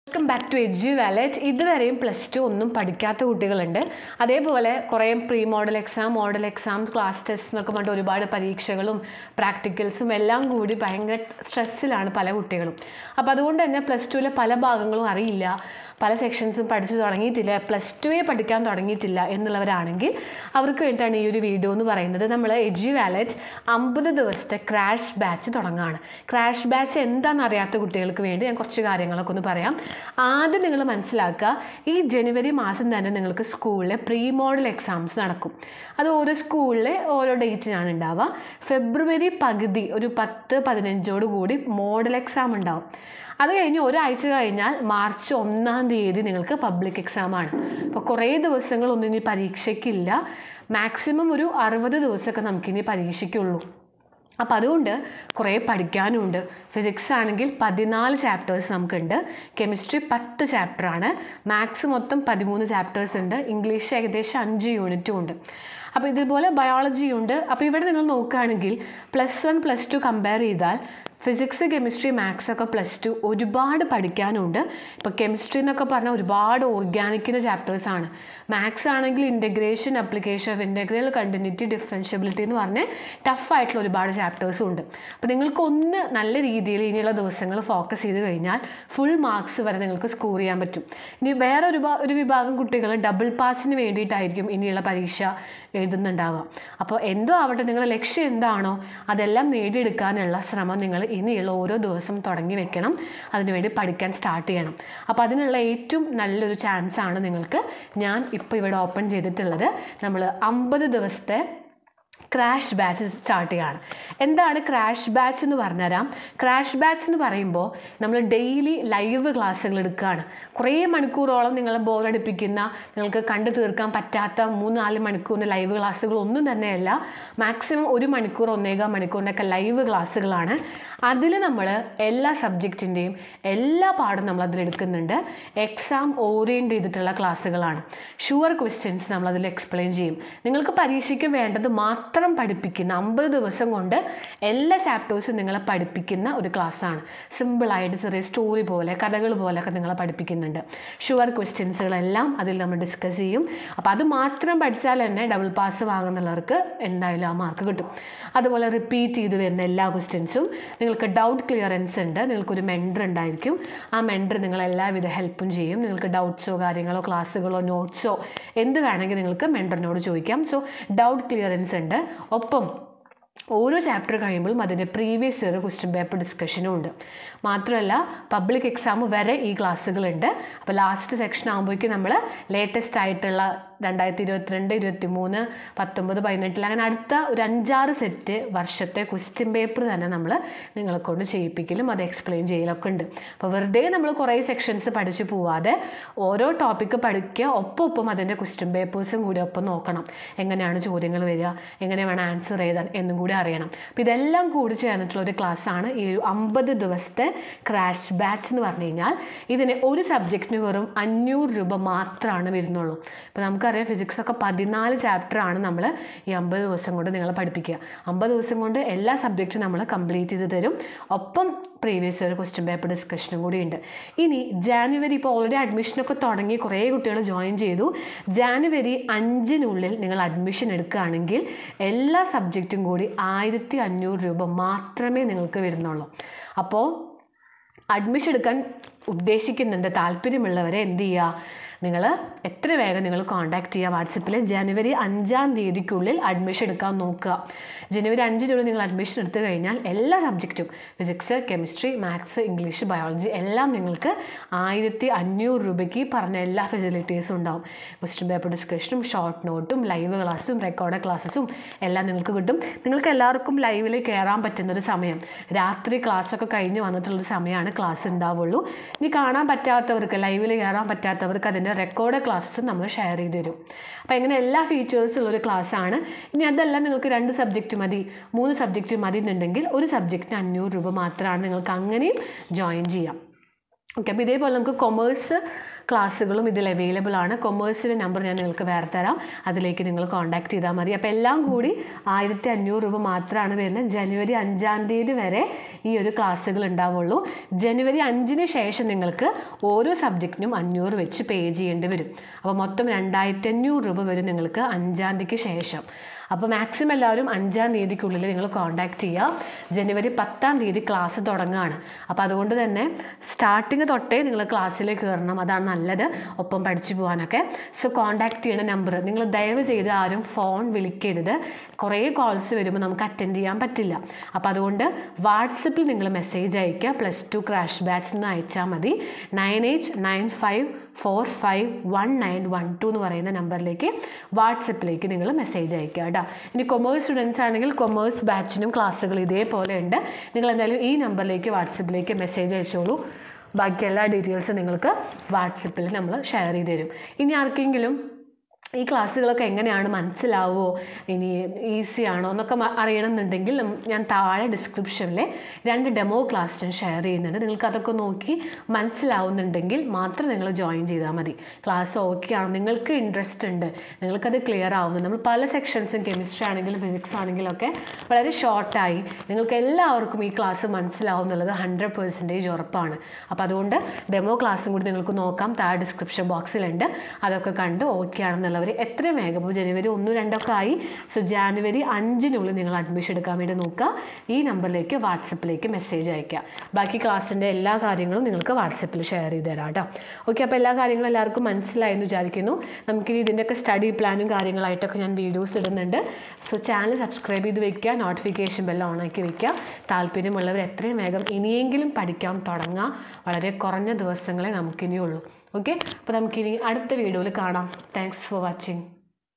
welcome back to Edu Wallet ഇതുവരെയും plus two ഒന്നും പഠിക്കാത്ത കുട്ടികളുണ്ട് അതേപോലെ കുറേ pre model exam model exam class test എന്നൊക്കെ പറഞ്ഞിട്ട് ഒരുപാട് പരീക്ഷകളും പ്രാക്ടിക്കൽസും എല്ലാം കൂടി ഭയങ്കര സ്ട്രെസ്സിലാണ് പല കുട്ടികളും അപ്പോൾ അതുകൊണ്ട് തന്നെ പ്ലസ് ടുവിലെ പല ഭാഗങ്ങളും അറിയില്ല പല സെക്ഷൻസും പഠിച്ചു തുടങ്ങിയിട്ടില്ല പ്ലസ് ടുവേ പഠിക്കാൻ തുടങ്ങിയിട്ടില്ല എന്നുള്ളവരാണെങ്കിൽ അവർക്ക് വേണ്ടിയിട്ടാണ് ഈ ഒരു വീഡിയോ എന്ന് പറയുന്നത് നമ്മൾ എഡ്യു വാലറ്റ് അമ്പത് ദിവസത്തെ ക്രാഷ് ബാച്ച് തുടങ്ങുകയാണ് ക്രാഷ് ബാച്ച് എന്താണെന്ന് അറിയാത്ത കുട്ടികൾക്ക് വേണ്ടി ഞാൻ കുറച്ച് കാര്യങ്ങളൊക്കെ ഒന്ന് പറയാം ആദ്യം നിങ്ങൾ മനസ്സിലാക്കുക ഈ ജനുവരി മാസം തന്നെ നിങ്ങൾക്ക് സ്കൂളിലെ പ്രീ മോഡൽ എക്സാംസ് നടക്കും അത് ഓരോ സ്കൂളിലെ ഓരോ ഡേറ്റിനാണ് ഉണ്ടാവുക ഫെബ്രുവരി പകുതി ഒരു പത്ത് പതിനഞ്ചോട് കൂടി മോഡൽ എക്സാം ഉണ്ടാവും അത് കഴിഞ്ഞ് ഒരാഴ്ച കഴിഞ്ഞാൽ മാർച്ച് ഒന്നാം തീയതി നിങ്ങൾക്ക് പബ്ലിക് എക്സാം ആണ് അപ്പോൾ കുറേ ദിവസങ്ങളൊന്നും ഇനി പരീക്ഷയ്ക്കില്ല മാക്സിമം ഒരു അറുപത് ദിവസമൊക്കെ നമുക്കിനി പരീക്ഷയ്ക്കുള്ളൂ അപ്പം അതുകൊണ്ട് കുറേ പഠിക്കാനുണ്ട് ഫിസിക്സ് ആണെങ്കിൽ പതിനാല് ചാപ്റ്റേഴ്സ് നമുക്കുണ്ട് കെമിസ്ട്രി പത്ത് ചാപ്റ്ററാണ് മാത്സ് മൊത്തം പതിമൂന്ന് ചാപ്റ്റേഴ്സ് ഉണ്ട് ഇംഗ്ലീഷ് ഏകദേശം അഞ്ച് യൂണിറ്റും ഉണ്ട് അപ്പോൾ ഇതുപോലെ ബയോളജി ഉണ്ട് അപ്പോൾ ഇവിടെ നിങ്ങൾ നോക്കുകയാണെങ്കിൽ plus one plus two compare ചെയ്താൽ ഫിസിക്സ് കെമിസ്ട്രി മാത്സ് ഒക്കെ പ്ലസ് ടു ഒരുപാട് പഠിക്കാനുണ്ട് ഇപ്പോൾ കെമിസ്ട്രി എന്നൊക്കെ പറഞ്ഞാൽ ഒരുപാട് ഓർഗാനിക്കിൻ്റെ ചാപ്റ്റേഴ്സാണ് മാത്സ് ആണെങ്കിൽ integration application of integral continuity differentiability എന്ന് പറഞ്ഞ് ടഫായിട്ടുള്ള ഒരുപാട് ചാപ്റ്റേഴ്സും ഉണ്ട് അപ്പോൾ നിങ്ങൾക്ക് ഒന്ന് നല്ല രീതിയിൽ ഇനിയുള്ള ദിവസങ്ങൾ ഫോക്കസ് ചെയ്ത് കഴിഞ്ഞാൽ ഫുൾ മാർക്സ് വരെ നിങ്ങൾക്ക് സ്കോർ ചെയ്യാൻ പറ്റും ഇനി വേറെ ഒരു ഭാ- ഒരു വിഭാഗം കുട്ടികൾ ഡബിൾ പാസിന് വേണ്ടിയിട്ടായിരിക്കും ഇനിയുള്ള പരീക്ഷ എഴുതുന്നുണ്ടാവുക അപ്പോൾ എന്തോ ആവട്ടെ നിങ്ങളുടെ ലക്ഷ്യം എന്താണോ അതെല്ലാം നേടിയെടുക്കാനുള്ള ശ്രമം നിങ്ങൾ ഇനിയുള്ള ഓരോ ദിവസം തുടങ്ങി വെക്കണം അതിനുവേണ്ടി പഠിക്കാൻ സ്റ്റാർട്ട് ചെയ്യണം അപ്പോൾ അതിനുള്ള ഏറ്റവും നല്ലൊരു ചാൻസ് ആണ് നിങ്ങൾക്ക് ഞാൻ ഇപ്പോൾ ഇവിടെ ഓപ്പൺ ചെയ്തിട്ടുള്ളത് നമ്മൾ അമ്പത് ദിവസത്തെ ക്രാഷ് ബാച്ച് സ്റ്റാർട്ട് ചെയ്യാണ് എന്താണ് ക്രാഷ് ബാച്ച് എന്ന് പറഞ്ഞുതരാം ക്രാഷ് ബാച്ച് എന്ന് പറയുമ്പോൾ നമ്മൾ ഡെയിലി ലൈവ് ക്ലാസ്സുകൾ എടുക്കുകയാണ് കുറേ മണിക്കൂറോളം നിങ്ങളെ ബോറടിപ്പിക്കുന്ന നിങ്ങൾക്ക് കണ്ടു തീർക്കാൻ പറ്റാത്ത മൂന്ന് നാല് മണിക്കൂറിൻ്റെ ലൈവ് ക്ലാസ്സുകൾ ഒന്നും തന്നെയല്ല മാക്സിമം ഒരു മണിക്കൂർ ഒന്നേകാൽ മണിക്കൂറിൻ്റെയൊക്കെ ലൈവ് ക്ലാസ്സുകളാണ് അതിൽ നമ്മൾ എല്ലാ സബ്ജക്റ്റിൻ്റെയും എല്ലാ പാഠം നമ്മൾ അതിൽ എടുക്കുന്നുണ്ട് എക്സാം ഓറിയൻറ്റ് ചെയ്തിട്ടുള്ള ക്ലാസ്സുകളാണ് ഷുവർ ക്വസ്റ്റ്യൻസ് നമ്മൾ അതിൽ എക്സ്പ്ലെയിൻ ചെയ്യും നിങ്ങൾക്ക് പരീക്ഷയ്ക്ക് വേണ്ടത് മാത്രം പഠിപ്പിക്കുന്ന അമ്പത് ദിവസം കൊണ്ട് എല്ലാ ചാപ്റ്റേഴ്സും നിങ്ങളെ പഠിപ്പിക്കുന്ന ഒരു ക്ലാസ്സാണ് സിമ്പിളായിട്ട് ചെറിയ സ്റ്റോറി പോലെ കഥകൾ പോലെയൊക്കെ നിങ്ങളെ പഠിപ്പിക്കുന്നുണ്ട് ഷുവർ ക്വസ്റ്റ്യൻസുകളെല്ലാം അതിൽ നമ്മൾ ഡിസ്കസ് ചെയ്യും അപ്പോൾ അത് മാത്രം പഠിച്ചാൽ തന്നെ ഡബിൾ പാസ് വാങ്ങുന്നുള്ളവർക്ക് എന്തായാലും ആ മാർക്ക് കിട്ടും അതുപോലെ റിപ്പീറ്റ് ചെയ്ത് വരുന്ന എല്ലാ ക്വസ്റ്റ്യൻസും നിങ്ങൾക്ക് ഡൗട്ട് ക്ലിയറൻസ് ഉണ്ട് നിങ്ങൾക്കൊരു മെൻഡർ ഉണ്ടായിരിക്കും ആ മെൻഡർ നിങ്ങൾ എല്ലാവിധ ഹെൽപ്പും ചെയ്യും നിങ്ങൾക്ക് ഡൗട്ട്സോ കാര്യങ്ങളോ ക്ലാസ്സുകളോ നോട്ട്സോ എന്ത് വേണമെങ്കിൽ നിങ്ങൾക്ക് മെൻഡറിനോട് ചോദിക്കാം സോ ഡൗട്ട് ക്ലിയറൻസ് ഉണ്ട് ഒപ്പം ഓരോ ചാപ്റ്റർ കഴിയുമ്പോഴും അതിൻ്റെ പ്രീവിയസ് ഇയർ ക്വസ്റ്റ്യൻ പേപ്പർ ഡിസ്കഷനും ഉണ്ട് മാത്രമല്ല പബ്ലിക് എക്സാം വരെ ഈ ക്ലാസ്സുകളുണ്ട് അപ്പോൾ ലാസ്റ്റ് സെക്ഷൻ ആകുമ്പോഴേക്കും നമ്മൾ ലേറ്റസ്റ്റ് ആയിട്ടുള്ള രണ്ടായിരത്തി ഇരുപത്തിരണ്ട് ഇരുപത്തി മൂന്ന് പത്തൊമ്പത് പതിനെട്ടിൽ അങ്ങനെ അടുത്ത ഒരു അഞ്ചാറ് സെറ്റ് വർഷത്തെ ക്വസ്റ്റ്യൻ പേപ്പർ തന്നെ നമ്മൾ നിങ്ങളെ കൊണ്ട് ചെയ്യിപ്പിക്കലും അത് എക്സ്പ്ലെയിൻ ചെയ്യലൊക്കെ ഉണ്ട് അപ്പോൾ വെറുതെ നമ്മൾ കുറേ സെക്ഷൻസ് പഠിച്ചു പോവാതെ ഓരോ ടോപ്പിക്ക് പഠിക്കുക ഒപ്പം ഒപ്പം അതിൻ്റെ ക്വസ്റ്റ്യൻ പേപ്പേഴ്സും കൂടി ഒപ്പം നോക്കണം എങ്ങനെയാണ് ചോദ്യങ്ങൾ വരിക എങ്ങനെ വേണം ആൻസർ എഴുതാൻ എന്നും കൂടി അറിയണം അപ്പോൾ ഇതെല്ലാം കൂടി ചേർന്നിട്ടുള്ള ഒരു ക്ലാസ്സാണ് ഈ ഒരു അമ്പത് ദിവസത്തെ ക്രാഷ് ബാച്ച് എന്ന് പറഞ്ഞു കഴിഞ്ഞാൽ ഇതിന് ഒരു സബ്ജക്റ്റിന് വെറും അഞ്ഞൂറ് രൂപ മാത്രമാണ് വരുന്നുള്ളൂ ഇപ്പോൾ നമുക്കറിയാം ഫിസിക്സ് ഒക്കെ പതിനാല് ചാപ്റ്ററാണ് നമ്മൾ ഈ അമ്പത് ദിവസം കൊണ്ട് നിങ്ങളെ പഠിപ്പിക്കുക അമ്പത് ദിവസം കൊണ്ട് എല്ലാ സബ്ജക്റ്റും നമ്മൾ കംപ്ലീറ്റ് ചെയ്ത് തരും ഒപ്പം പ്രീവിയസ് ഇയർ ക്വസ്റ്റ്യൻ പേപ്പർ ഡിസ്കഷനും കൂടി ഉണ്ട് ഇനി ജാനുവരി ഇപ്പോൾ ഓൾറെഡി അഡ്മിഷനൊക്കെ തുടങ്ങി കുറേ കുട്ടികൾ ജോയിൻ ചെയ്തു ജാനുവരി അഞ്ചിനുള്ളിൽ നിങ്ങൾ അഡ്മിഷൻ എടുക്കുകയാണെങ്കിൽ എല്ലാ സബ്ജക്റ്റും കൂടി ആയിരത്തി അഞ്ഞൂറ് രൂപ മാത്രമേ നിങ്ങൾക്ക് വരുന്നുള്ളൂ അപ്പോൾ അഡ്മിഷൻ എടുക്കാൻ ഉദ്ദേശിക്കുന്നുണ്ട് താല്പര്യമുള്ളവരെ എന്ത് ചെയ്യുക നിങ്ങൾ എത്ര വേഗം നിങ്ങൾ കോൺടാക്ട് ചെയ്യുക വാട്സപ്പിൽ ജനുവരി അഞ്ചാം തീയതിക്കുള്ളിൽ അഡ്മിഷൻ എടുക്കാൻ നോക്കുക ജനുവരി അഞ്ചിനുള്ളിൽ നിങ്ങൾ അഡ്മിഷൻ എടുത്തു കഴിഞ്ഞാൽ എല്ലാ സബ്ജക്റ്റും physics chemistry maths English biology എല്ലാം നിങ്ങൾക്ക് ആയിരത്തി അഞ്ഞൂറ് രൂപയ്ക്ക് പറഞ്ഞ എല്ലാ ഫെസിലിറ്റീസും ഉണ്ടാവും ക്വസ്റ്റ്യൻ പേപ്പർ ഡിസ്കഷനും ഷോർട്ട് നോട്ടും ലൈവ് ക്ലാസ്സും റെക്കോർഡ് ക്ലാസ്സസും എല്ലാം നിങ്ങൾക്ക് കിട്ടും നിങ്ങൾക്ക് എല്ലാവർക്കും ലൈവിൽ കയറാൻ പറ്റുന്നൊരു സമയം രാത്രി ക്ലാസ്സൊക്കെ കഴിഞ്ഞ് വന്നിട്ടുള്ളൊരു സമയമാണ് ക്ലാസ് ഉണ്ടാവുള്ളൂ ഇനി കാണാൻ പറ്റാത്തവർക്ക് ലൈവിൽ കയറാൻ പറ്റാത്തവർക്ക് അതിൻ്റെ റെക്കോർഡ് ക്ലാസ്സും നമ്മൾ ഷെയർ ചെയ്ത് തരും അപ്പോൾ ഇങ്ങനെ എല്ലാ ഫീച്ചേഴ്സും ഉള്ളൊരു ക്ലാസ്സാണ് ഇനി അതല്ല നിങ്ങൾക്ക് രണ്ട് സബ്ജക്റ്റ് മതി മൂന്ന് സബ്ജക്റ്റ് മതി എന്നുണ്ടെങ്കിൽ ഒരു സബ്ജക്റ്റിന് അഞ്ഞൂറ് രൂപ മാത്രമാണ് നിങ്ങൾക്ക് അങ്ങനെയും ജോയിൻ ചെയ്യാം ഓക്കെ അപ്പോൾ ഇതേപോലെ നമുക്ക് കൊമേഴ്സ് ക്ലാസ്സുകളും ഇതിൽ അവൈലബിൾ ആണ് കൊമേഴ്സിൻ്റെ നമ്പർ ഞാൻ നിങ്ങൾക്ക് വേറെ തരാം അതിലേക്ക് നിങ്ങൾ കോൺടാക്ട് ചെയ്താൽ മതി അപ്പോൾ എല്ലാം കൂടി ആയിരത്തി അഞ്ഞൂറ് രൂപ മാത്രമാണ് വരുന്നത് ജനുവരി അഞ്ചാം തീയതി വരെ ഈ ഒരു ക്ലാസ്സുകൾ ഉണ്ടാവുള്ളൂ ജനുവരി അഞ്ചിന് ശേഷം നിങ്ങൾക്ക് ഓരോ സബ്ജക്റ്റിനും അഞ്ഞൂറ് വെച്ച് പേ ചെയ്യേണ്ടി വരും അപ്പോൾ മൊത്തം രണ്ടായിരത്തി അഞ്ഞൂറ് രൂപ വരും നിങ്ങൾക്ക് അഞ്ചാം തീയതിക്ക് ശേഷം അപ്പോൾ മാക്സിമം എല്ലാവരും അഞ്ചാം തീയതിക്കുള്ളിൽ നിങ്ങൾ കോൺടാക്ട് ചെയ്യുക ജനുവരി പത്താം തീയതി ക്ലാസ് തുടങ്ങുകയാണ് അപ്പോൾ അതുകൊണ്ട് തന്നെ സ്റ്റാർട്ടിങ് തൊട്ടേ നിങ്ങൾ ക്ലാസ്സിലേക്ക് കയറണം അതാണ് നല്ലത് ഒപ്പം പഠിച്ചു പോകാനൊക്കെ സോ കോൺടാക്ട് ചെയ്യണ നമ്പർ നിങ്ങൾ ദയവ് ചെയ്ത് ആരും ഫോൺ വിളിക്കരുത് കുറേ കോൾസ് വരുമ്പോൾ നമുക്ക് അറ്റൻഡ് ചെയ്യാൻ പറ്റില്ല അപ്പോൾ അതുകൊണ്ട് വാട്സപ്പിൽ നിങ്ങൾ മെസ്സേജ് അയയ്ക്കുക പ്ലസ് ടു ക്രാഷ് ബാച്ച് എന്ന് അയച്ചാൽ മതി nine eight nine five four five one nine one two എന്ന് പറയുന്ന നമ്പറിലേക്ക് വാട്സപ്പിലേക്ക് നിങ്ങൾ മെസ്സേജ് അയക്കുക കേട്ടോ ഇനി കൊമേഴ്സ് സ്റ്റുഡൻസ് ആണെങ്കിൽ കൊമേഴ്സ് ബാച്ചിനും ക്ലാസ്സുകൾ ഇതേപോലെ ഉണ്ട് നിങ്ങൾ എന്തായാലും ഈ നമ്പറിലേക്ക് വാട്സപ്പിലേക്ക് മെസ്സേജ് അയച്ചോളൂ ബാക്കി എല്ലാ ഡീറ്റെയിൽസും നിങ്ങൾക്ക് വാട്സപ്പിൽ നമ്മൾ ഷെയർ ചെയ്ത് തരും ഇനി ആർക്കെങ്കിലും ഈ ക്ലാസ്സുകളൊക്കെ എങ്ങനെയാണ് മനസ്സിലാവുമോ ഇനി ഈസി ആണോ എന്നൊക്കെ മ- അറിയണമെന്നുണ്ടെങ്കിൽ നം- ഞാൻ താഴെ ഡിസ്ക്രിപ്ഷനിൽ രണ്ട് ഡെമോ ക്ലാസ് ഞാൻ ഷെയർ ചെയ്യുന്നുണ്ട് നിങ്ങൾക്ക് അതൊക്കെ നോക്കി മനസ്സിലാവുന്നുണ്ടെങ്കിൽ മാത്രം നിങ്ങൾ ജോയിൻ ചെയ്താൽ മതി ക്ലാസ് ഓക്കെ ആണോ നിങ്ങൾക്ക് ഇൻട്രസ്റ്റ് ഉണ്ട് നിങ്ങൾക്കത് ക്ലിയർ ആവുന്നു നമ്മൾ പല സെക്ഷൻസും കെമിസ്ട്രി ആണെങ്കിലും ഫിസിക്സ് ആണെങ്കിലും ഒക്കെ വളരെ ഷോർട്ടായി നിങ്ങൾക്ക് എല്ലാവർക്കും ഈ ക്ലാസ് മനസ്സിലാവും എന്നുള്ളത് ഹൺഡ്രഡ് പെർസെൻറ്റേജ് ഉറപ്പാണ് അപ്പോൾ അതുകൊണ്ട് ഡെമോ ക്ലാസ്സും കൂടി നിങ്ങൾക്ക് നോക്കാം താഴെ ഡിസ്ക്രിപ്ഷൻ ബോക്സിലുണ്ട് അതൊക്കെ കണ്ട് ഓക്കെ ആണെന്നുള്ളവർ എത്രയും വേഗം ഇപ്പോൾ ജനുവരി ഒന്നും രണ്ടൊക്കെ ആയി സോ ജാനുവരി അഞ്ചിനുള്ളിൽ നിങ്ങൾ അഡ്മിഷൻ എടുക്കാൻ വേണ്ടി നോക്കുക ഈ നമ്പറിലേക്ക് വാട്സപ്പിലേക്ക് മെസ്സേജ് അയക്കുക ബാക്കി ക്ലാസ്സിൻ്റെ എല്ലാ കാര്യങ്ങളും നിങ്ങൾക്ക് വാട്സപ്പിൽ ഷെയർ ചെയ്ത് തരാം കേട്ടോ ഓക്കെ അപ്പോൾ എല്ലാ കാര്യങ്ങളും എല്ലാവർക്കും മനസ്സിലായി എന്ന് വിചാരിക്കുന്നു നമുക്കിനി ഇതിൻ്റെയൊക്കെ സ്റ്റഡി പ്ലാനും കാര്യങ്ങളായിട്ടൊക്കെ ഞാൻ വീഡിയോസ് ഇടുന്നുണ്ട് സോ ചാനൽ സബ്സ്ക്രൈബ് ചെയ്ത് വെക്കുക നോട്ടിഫിക്കേഷൻ ബെല്ല് ഓണാക്കി വെക്കുക താല്പര്യമുള്ളവർ എത്രയും വേഗം ഇനിയെങ്കിലും പഠിക്കാൻ തുടങ്ങുക വളരെ കുറഞ്ഞ ദിവസങ്ങളെ നമുക്കിനിയുള്ളൂ ഓക്കെ അപ്പോൾ നമുക്കിനി അടുത്ത വീഡിയോയിൽ കാണാം താങ്ക്സ് ഫോർ വാച്ചിങ്